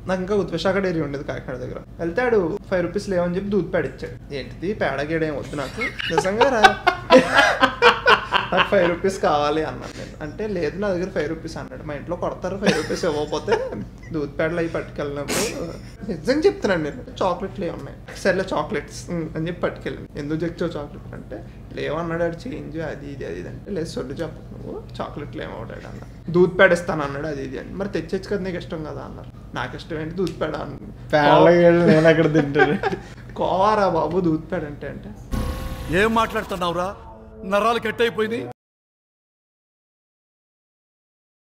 నాకు ఇంకా విశాఖ డైరీ ఉండేది కాకినాడ దగ్గర వెళ్తే ఆడు ఫైవ్ రూపీస్ లేవని చెప్పి దూద్ పేడ ఇచ్చాడు ఏంటిది పేడ గీడ ఏం వద్దు నాకు నిజంగా రా నాకు ఫైవ్ రూపీస్ కావాలి అన్నాను నేను అంటే లేదు నా దగ్గర ఫైవ్ రూపీస్ అన్నాడు మా ఇంట్లో కొడతారు ఫైవ్ రూపీస్ ఇవ్వకపోతే దూద్ పేడలు అవి పట్టుకెళ్ళినప్పుడు నిజంగా చెప్తున్నాను నేను చాక్లెట్లు ఏ ఉన్నాయి సర్లే చాక్లెట్స్ ఉమ్, అని చెప్పి పట్టుకెళ్ళాను ఎందుకు తెచ్చావు చాక్లెట్ అంటే లేవన్నాడు ఆడు చేంజ్ అది ఇది అది ఇది అంటే లేదు సొల్లు చెప్పు నువ్వు చాక్లెట్లు ఏమవుతాడు అన్న దూద్ పేడ ఇస్తాను అన్నాడు అది ఇది అని మరి తెచ్చొచ్చు కదా నీకు ఇష్టం కదా అన్నారు నాకు ఇష్టం ఏంటి దూద్ పేడ అన్నాడు పేడలు నేను అక్కడ తింటాను కోవారా బాబు దూద్ పేడ అంటే అంటే ఏం మాట్లాడుతున్నావురా నరాలు కట్ అయిపోయింది